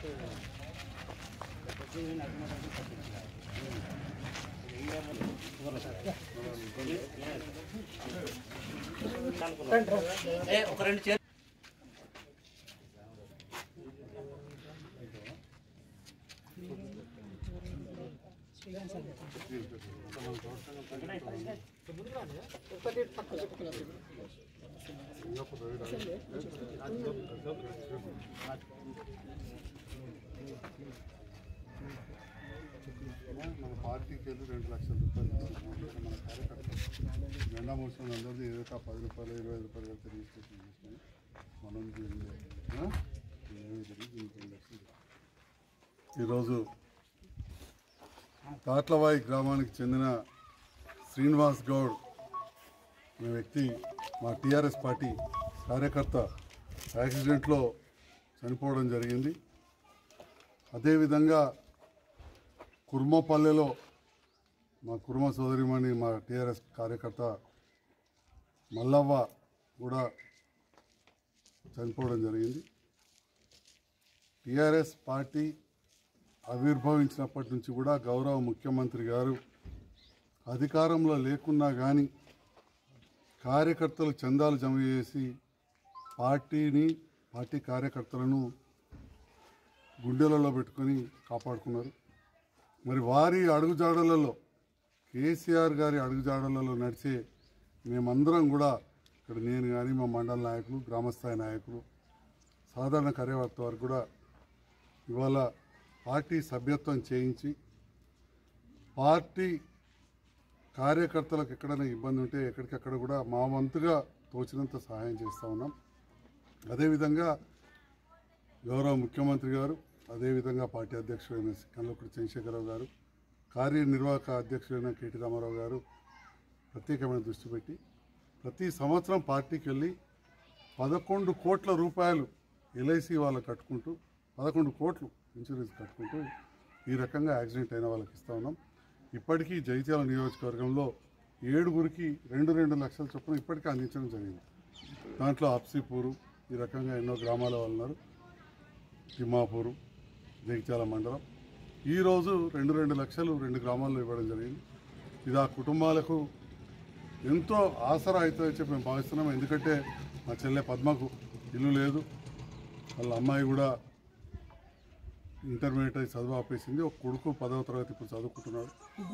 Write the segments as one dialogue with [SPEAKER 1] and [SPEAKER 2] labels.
[SPEAKER 1] ఒక రెండు చేతులు
[SPEAKER 2] మన పార్టీకి వెళ్ళి రెండు లక్షల రూపాయలు ఇచ్చింది మన కార్యకర్తలు జెండా మోసం అందరిది ఏదో ఒక పది రూపాయలు ఇరవై ఐదు రూపాయలు కలిపి రిజిస్ట్రేషన్ చేసుకుని మనం దీన్ని, ఆ? ఏమీ తెలియదు, దీనికి రెండు లక్షలు ఈరోజు తాట్లవాయి గ్రామానికి చెందిన శ్రీనివాస్ గౌడ్ అనే వ్యక్తి మా టీఆర్ఎస్ పార్టీ కార్యకర్త యాక్సిడెంట్లో చనిపోవడం జరిగింది అదేవిధంగా కుర్మపల్లెలో మా కుర్మ సోదరిమణి మా టీఆర్ఎస్ కార్యకర్త మల్లవ్వ కూడా చనిపోవడం జరిగింది టీఆర్ఎస్ పార్టీ ఆవిర్భవించినప్పటి నుంచి కూడా గౌరవ ముఖ్యమంత్రి గారు అధికారంలో లేకున్నా కానీ కార్యకర్తలు చందాలు జమ చేసి పార్టీని పార్టీ కార్యకర్తలను గుండెలలో పెట్టుకొని కాపాడుకున్నారు మరి వారి అడుగుజాడలలో కేసీఆర్ గారి అడుగుజాడలలో నడిచే మేమందరం కూడా ఇక్కడ నేను కానీ మా మండల నాయకులు గ్రామస్థాయి నాయకులు సాధారణ కార్యకర్త వారు కూడా ఇవాళ పార్టీ సభ్యత్వం చేయించి పార్టీ కార్యకర్తలకు ఎక్కడైనా ఇబ్బంది ఉంటే ఎక్కడికక్కడ కూడా మా వంతుగా తోచినంత సహాయం చేస్తూ ఉన్నాం అదేవిధంగా గౌరవ ముఖ్యమంత్రి గారు అదేవిధంగా పార్టీ అధ్యక్షుడైన కల్వకుడి చంద్రశేఖరరావు గారు కార్యనిర్వాహక అధ్యక్షుడైన కేటీ రామారావు గారు ప్రత్యేకమైన దృష్టి పెట్టి ప్రతి సంవత్సరం పార్టీకి వెళ్ళి పదకొండు కోట్ల రూపాయలు ఎల్ఐసి వాళ్ళకి కట్టుకుంటూ పదకొండు కోట్లు ఇన్సూరెన్స్ కట్టుకుంటూ ఈ రకంగా యాక్సిడెంట్ అయిన వాళ్ళకి ఇస్తా ఉన్నాం ఇప్పటికీ జైత్యాల నియోజకవర్గంలో ఏడుగురికి రెండు రెండు లక్షల చొప్పున ఇప్పటికీ అందించడం జరిగింది దాంట్లో అప్సీపూరు ఈ రకంగా ఎన్నో గ్రామాల వాళ్ళు ఉన్నారు తిమ్మాపూరు జగిత్యాల మండలం ఈరోజు రెండు రెండు లక్షలు రెండు గ్రామాల్లో ఇవ్వడం జరిగింది ఇది ఆ కుటుంబాలకు ఎంతో ఆసరా అవుతుందని చెప్పి మేము భావిస్తున్నాం ఎందుకంటే మా చెల్లె పద్మకు ఇల్లు లేదు వాళ్ళ అమ్మాయి కూడా ఇంటర్మీడియట్ అయి చదువు ఆపేసింది ఒక కొడుకు పదవ తరగతి ఇప్పుడు చదువుకుంటున్నాడు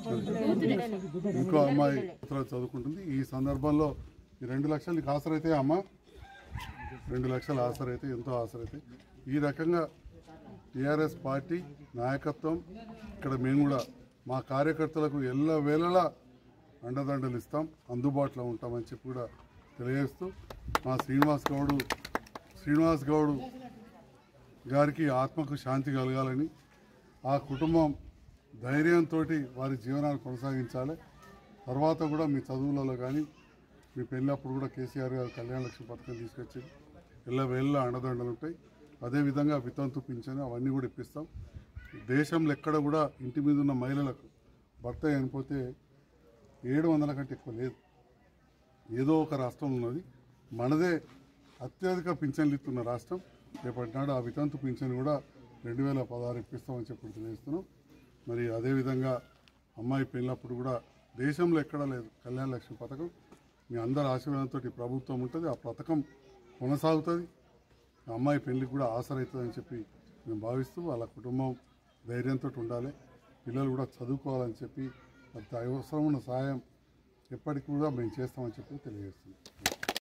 [SPEAKER 2] ఇంకో అమ్మాయి తరగతి చదువుకుంటుంది ఈ సందర్భంలో ఈ రెండు లక్షలు నీకు ఆసరైతే అమ్మ రెండు లక్షలు ఆసరైతే ఎంతో ఆసరైతే ఈ రకంగా టీఆర్ఎస్ పార్టీ నాయకత్వం ఇక్కడ మేము కూడా మా కార్యకర్తలకు ఎల్ల వేళలా అండదండలు ఇస్తాం అందుబాటులో ఉంటామని చెప్పి కూడా తెలియజేస్తూ మా శ్రీనివాస్ గౌడు శ్రీనివాస్ గౌడు గారికి ఆత్మకు శాంతి కలగాలని ఆ కుటుంబం ధైర్యంతో వారి జీవనాన్ని కొనసాగించాలి తర్వాత కూడా మీ చదువులలో కానీ మీ పెళ్ళప్పుడు కూడా కేసీఆర్ గారు కళ్యాణ లక్ష్మి పథకం తీసుకొచ్చి ఎల్ల వేళ్ళ అండదండలు ఉంటాయి అదేవిధంగా వితంతు పింఛను అవన్నీ కూడా ఇప్పిస్తాం దేశంలో ఎక్కడ కూడా ఇంటి మీద ఉన్న మహిళలకు భర్త చనిపోతే ఏడు వందల కంటే ఎక్కువ లేదు ఏదో ఒక రాష్ట్రం ఉన్నది మనదే అత్యధిక పింఛన్లు ఇస్తున్న రాష్ట్రం రేపటి నాడు ఆ వితంతు పింఛన్ కూడా రెండు వేల పదహారు ఇప్పిస్తామని చెప్పి తెలియజేస్తున్నాం మరి అదేవిధంగా అమ్మాయి పెళ్ళినప్పుడు కూడా దేశంలో ఎక్కడా లేదు కళ్యాణ లక్ష్మి పథకం మీ అందరి ఆశీర్వాదంతో ఈ ప్రభుత్వం ఉంటుంది ఆ పథకం కొనసాగుతుంది ఆ అమ్మాయి పెళ్లికి కూడా ఆసరవుతుందని చెప్పి మేము భావిస్తూ వాళ్ళ కుటుంబం ధైర్యంతో ఉండాలి పిల్లలు కూడా చదువుకోవాలని చెప్పి అంత అవసరం ఉన్న సహాయం ఎప్పటికి కూడా మేము చేస్తామని చెప్పి తెలియజేస్తున్నాం